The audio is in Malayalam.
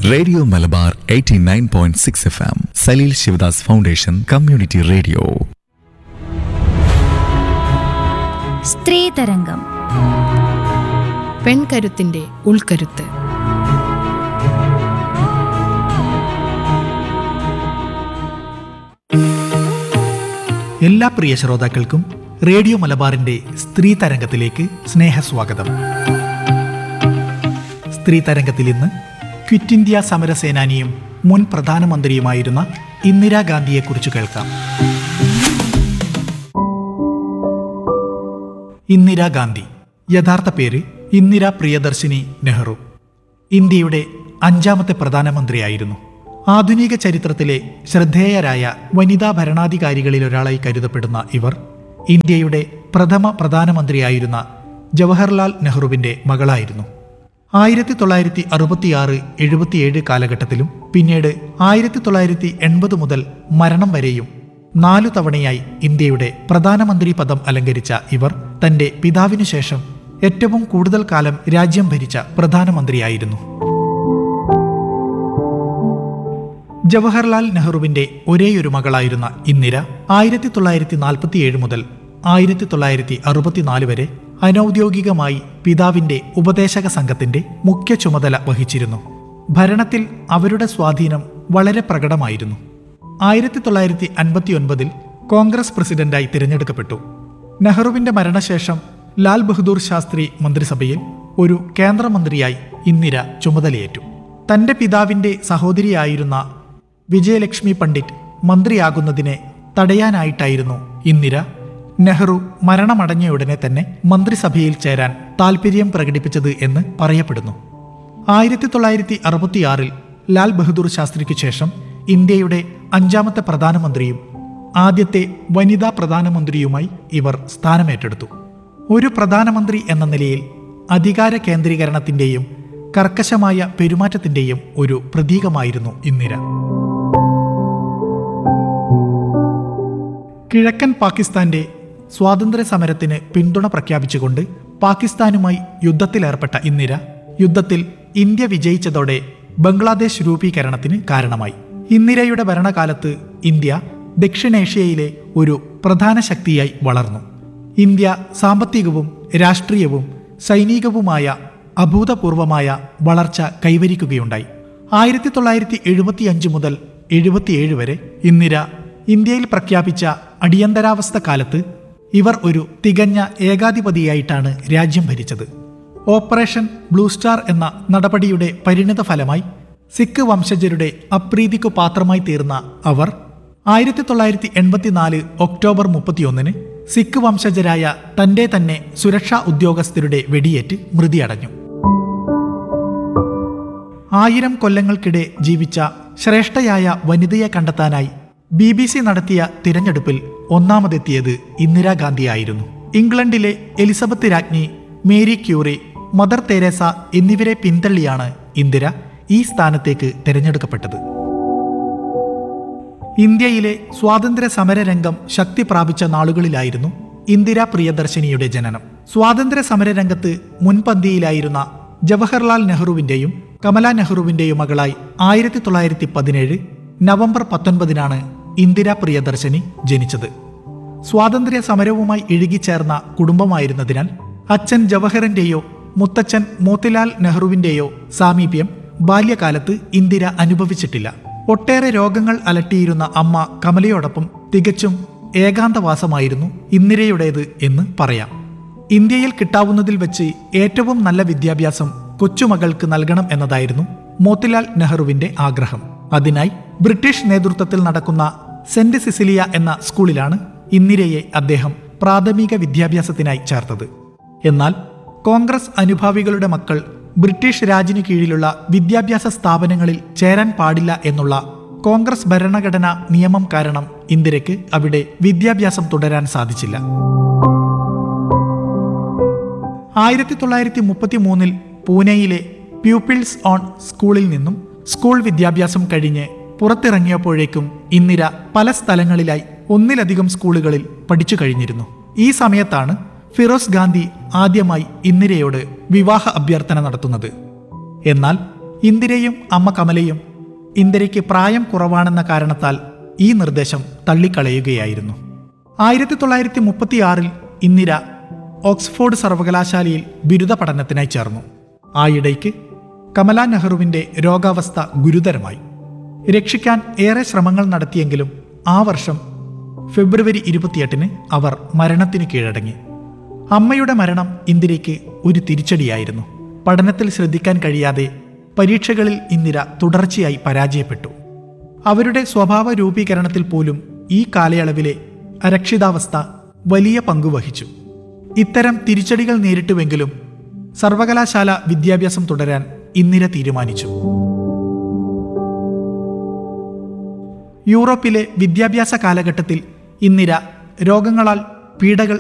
radio Malabar 89.6 point six F M Saleel Sivadas foundation community radio സ്ത്രീതരംഗം പെൺകരുത്തിന്റെ ഉൾക്കരുത്ത് എല്ലാ പ്രിയ ശ്രോതാക്കൾക്കും റേഡിയോ മലബാറിന്റെ സ്ത്രീ തരംഗത്തിലേക്ക് സ്നേഹസ്വാഗതം സ്ത്രീ തരംഗത്തിൽ ഇന്ന് ക്വിറ്റ് ഇന്ത്യ സമരസേനാനിയും മുൻ പ്രധാനമന്ത്രിയുമായിരുന്ന ഇന്ദിരാഗാന്ധിയെക്കുറിച്ച് കേൾക്കാം ഇന്ദിരാഗാന്ധി യഥാർത്ഥ പേര് ഇന്ദിര പ്രിയദർശിനി നെഹ്റു ഇന്ത്യയുടെ അഞ്ചാമത്തെ പ്രധാനമന്ത്രിയായിരുന്നു ആധുനിക ചരിത്രത്തിലെ ശ്രദ്ധേയരായ വനിതാ ഭരണാധികാരികളിലൊരാളായി കരുതപ്പെടുന്ന ഇവർ ഇന്ത്യയുടെ പ്രഥമ പ്രധാനമന്ത്രിയായിരുന്ന ജവഹർലാൽ നെഹ്റുവിന്റെ മകളായിരുന്നു ആയിരത്തി തൊള്ളായിരത്തി അറുപത്തിയാറ് എഴുപത്തിയേഴ് കാലഘട്ടത്തിലും പിന്നീട് ആയിരത്തി തൊള്ളായിരത്തി എൺപത് മുതൽ മരണം വരെയും നാലു തവണയായി ഇന്ത്യയുടെ പ്രധാനമന്ത്രി പദം അലങ്കരിച്ച ഇവർ തന്റെ പിതാവിനു ശേഷം ഏറ്റവും കൂടുതൽ കാലം രാജ്യം ഭരിച്ച പ്രധാനമന്ത്രിയായിരുന്നു ജവഹർലാൽ നെഹ്റുവിന്റെ ഒരേയൊരു മകളായിരുന്ന ഇന്ദിര ആയിരത്തി തൊള്ളായിരത്തി നാൽപ്പത്തിയേഴ് മുതൽ ആയിരത്തി തൊള്ളായിരത്തി അറുപത്തിനാല് വരെ അനൌദ്യോഗികമായി പിതാവിന്റെ ഉപദേശക സംഘത്തിന്റെ മുഖ്യ ചുമതല വഹിച്ചിരുന്നു ഭരണത്തിൽ അവരുടെ സ്വാധീനം വളരെ പ്രകടമായിരുന്നു ആയിരത്തി തൊള്ളായിരത്തി അൻപത്തിയൊൻപതിൽ കോൺഗ്രസ് പ്രസിഡന്റായി തിരഞ്ഞെടുക്കപ്പെട്ടു നെഹ്റുവിന്റെ മരണശേഷം ലാൽ ബഹദൂർ ശാസ്ത്രി മന്ത്രിസഭയിൽ ഒരു കേന്ദ്രമന്ത്രിയായി ഇന്ദിര ചുമതലയേറ്റു തന്റെ പിതാവിന്റെ സഹോദരിയായിരുന്ന വിജയലക്ഷ്മി പണ്ഡിറ്റ് മന്ത്രിയാകുന്നതിനെ തടയാനായിട്ടായിരുന്നു ഇന്ദിര നെഹ്റു മരണമടഞ്ഞയുടനെ തന്നെ മന്ത്രിസഭയിൽ ചേരാൻ താൽപര്യം പ്രകടിപ്പിച്ചത് എന്ന് പറയപ്പെടുന്നു ആയിരത്തി തൊള്ളായിരത്തി അറുപത്തിയാറിൽ ലാൽ ബഹദൂർ ശാസ്ത്രിക്ക് ശേഷം ഇന്ത്യയുടെ അഞ്ചാമത്തെ പ്രധാനമന്ത്രിയും ആദ്യത്തെ വനിതാ പ്രധാനമന്ത്രിയുമായി ഇവർ സ്ഥാനമേറ്റെടുത്തു ഒരു പ്രധാനമന്ത്രി എന്ന നിലയിൽ അധികാര കേന്ദ്രീകരണത്തിന്റെയും കർക്കശമായ പെരുമാറ്റത്തിന്റെയും ഒരു പ്രതീകമായിരുന്നു ഇന്ദിര കിഴക്കൻ പാകിസ്ഥാന്റെ സ്വാതന്ത്ര്യ സമരത്തിന് പിന്തുണ പ്രഖ്യാപിച്ചുകൊണ്ട് പാകിസ്ഥാനുമായി യുദ്ധത്തിലേർപ്പെട്ട ഇന്ദിര യുദ്ധത്തിൽ ഇന്ത്യ വിജയിച്ചതോടെ ബംഗ്ലാദേശ് രൂപീകരണത്തിന് കാരണമായി ഇന്ദിരയുടെ ഭരണകാലത്ത് ഇന്ത്യ ദക്ഷിണേഷ്യയിലെ ഒരു പ്രധാന ശക്തിയായി വളർന്നു ഇന്ത്യ സാമ്പത്തികവും രാഷ്ട്രീയവും സൈനികവുമായ അഭൂതപൂർവമായ വളർച്ച കൈവരിക്കുകയുണ്ടായി ആയിരത്തി തൊള്ളായിരത്തി എഴുപത്തിയഞ്ച് മുതൽ എഴുപത്തിയേഴ് വരെ ഇന്ദിര ഇന്ത്യയിൽ പ്രഖ്യാപിച്ച അടിയന്തരാവസ്ഥ കാലത്ത് ഇവർ ഒരു തികഞ്ഞ ഏകാധിപതിയായിട്ടാണ് രാജ്യം ഭരിച്ചത് ഓപ്പറേഷൻ ബ്ലൂ സ്റ്റാർ എന്ന നടപടിയുടെ പരിണിത ഫലമായി സിഖ് വംശജരുടെ അപ്രീതിക്കു പാത്രമായി തീർന്ന അവർ ആയിരത്തി തൊള്ളായിരത്തി എൺപത്തിനാല് ഒക്ടോബർ മുപ്പത്തിയൊന്നിന് സിഖ് വംശജരായ തന്റെ തന്നെ സുരക്ഷാ ഉദ്യോഗസ്ഥരുടെ വെടിയേറ്റ് മൃതിയടഞ്ഞു ആയിരം കൊല്ലങ്ങൾക്കിടെ ജീവിച്ച ശ്രേഷ്ഠയായ വനിതയെ കണ്ടെത്താനായി ബി ബി സി നടത്തിയ തിരഞ്ഞെടുപ്പിൽ ഒന്നാമതെത്തിയത് ഇന്ദിരാഗാന്ധിയായിരുന്നു ഇംഗ്ലണ്ടിലെ എലിസബത്ത് രാജ്ഞി മേരി ക്യൂറി മദർ തെരേസ എന്നിവരെ പിന്തള്ളിയാണ് ഇന്ദിര ഈ സ്ഥാനത്തേക്ക് തിരഞ്ഞെടുക്കപ്പെട്ടത് ഇന്ത്യയിലെ സ്വാതന്ത്ര്യ സമരരംഗം ശക്തി പ്രാപിച്ച നാളുകളിലായിരുന്നു ഇന്ദിര പ്രിയദർശിനിയുടെ ജനനം സ്വാതന്ത്ര്യ സമരരംഗത്ത് മുൻപന്തിയിലായിരുന്ന ജവഹർലാൽ നെഹ്റുവിന്റെയും കമല നെഹ്റുവിന്റെയും മകളായി ആയിരത്തി തൊള്ളായിരത്തി പതിനേഴ് നവംബർ പത്തൊൻപതിനാണ് ഇന്ദിര പ്രിയദർശിനി ജനിച്ചത് സ്വാതന്ത്ര്യ സമരവുമായി ഇഴുകിച്ചേർന്ന കുടുംബമായിരുന്നതിനാൽ അച്ഛൻ ജവഹറിന്റെയോ മുത്തച്ഛൻ മോത്തിലാൽ നെഹ്റുവിന്റെയോ സാമീപ്യം ബാല്യകാലത്ത് ഇന്ദിര അനുഭവിച്ചിട്ടില്ല ഒട്ടേറെ രോഗങ്ങൾ അലട്ടിയിരുന്ന അമ്മ കമലയോടൊപ്പം തികച്ചും ഏകാന്തവാസമായിരുന്നു ഇന്ദിരയുടേത് എന്ന് പറയാം ഇന്ത്യയിൽ കിട്ടാവുന്നതിൽ വെച്ച് ഏറ്റവും നല്ല വിദ്യാഭ്യാസം കൊച്ചുമകൾക്ക് നൽകണം എന്നതായിരുന്നു മോത്തിലാൽ നെഹ്റുവിന്റെ ആഗ്രഹം അതിനായി ബ്രിട്ടീഷ് നേതൃത്വത്തിൽ നടക്കുന്ന സെന്റ് സിസിലിയ എന്ന സ്കൂളിലാണ് ഇന്ദിരയെ അദ്ദേഹം പ്രാഥമിക വിദ്യാഭ്യാസത്തിനായി ചേർത്തത് എന്നാൽ കോൺഗ്രസ് അനുഭാവികളുടെ മക്കൾ ബ്രിട്ടീഷ് രാജിനു കീഴിലുള്ള വിദ്യാഭ്യാസ സ്ഥാപനങ്ങളിൽ ചേരാൻ പാടില്ല എന്നുള്ള കോൺഗ്രസ് ഭരണഘടനാ നിയമം കാരണം ഇന്ദിരയ്ക്ക് അവിടെ വിദ്യാഭ്യാസം തുടരാൻ സാധിച്ചില്ല ആയിരത്തി തൊള്ളായിരത്തി മുപ്പത്തി മൂന്നിൽ പൂനെയിലെ പ്യൂപ്പിൾസ് ഓൺ സ്കൂളിൽ നിന്നും സ്കൂൾ വിദ്യാഭ്യാസം കഴിഞ്ഞ് പുറത്തിറങ്ങിയപ്പോഴേക്കും ഇന്ദിര പല സ്ഥലങ്ങളിലായി ഒന്നിലധികം സ്കൂളുകളിൽ പഠിച്ചു കഴിഞ്ഞിരുന്നു ഈ സമയത്താണ് ഫിറോസ് ഗാന്ധി ആദ്യമായി ഇന്ദിരയോട് വിവാഹ അഭ്യർത്ഥന നടത്തുന്നത് എന്നാൽ ഇന്ദിരയും അമ്മ കമലയും ഇന്ദിരയ്ക്ക് പ്രായം കുറവാണെന്ന കാരണത്താൽ ഈ നിർദ്ദേശം തള്ളിക്കളയുകയായിരുന്നു ആയിരത്തി തൊള്ളായിരത്തി മുപ്പത്തിയാറിൽ ഇന്ദിര ഓക്സ്ഫോർഡ് സർവകലാശാലയിൽ ബിരുദ പഠനത്തിനായി ചേർന്നു ആയിടയ്ക്ക് കമല നെഹ്റുവിന്റെ രോഗാവസ്ഥ ഗുരുതരമായി രക്ഷിക്കാൻ ഏറെ ശ്രമങ്ങൾ നടത്തിയെങ്കിലും ആ വർഷം ഫെബ്രുവരി ഇരുപത്തിയെട്ടിന് അവർ മരണത്തിന് കീഴടങ്ങി അമ്മയുടെ മരണം ഇന്ദിരയ്ക്ക് ഒരു തിരിച്ചടിയായിരുന്നു പഠനത്തിൽ ശ്രദ്ധിക്കാൻ കഴിയാതെ പരീക്ഷകളിൽ ഇന്ദിര തുടർച്ചയായി പരാജയപ്പെട്ടു അവരുടെ സ്വഭാവ രൂപീകരണത്തിൽ പോലും ഈ കാലയളവിലെ അരക്ഷിതാവസ്ഥ വലിയ പങ്കുവഹിച്ചു ഇത്തരം തിരിച്ചടികൾ നേരിട്ടുവെങ്കിലും സർവകലാശാല വിദ്യാഭ്യാസം തുടരാൻ ഇന്ദിര തീരുമാനിച്ചു യൂറോപ്പിലെ വിദ്യാഭ്യാസ കാലഘട്ടത്തിൽ ഇന്ദിര രോഗങ്ങളാൽ പീഡകൾ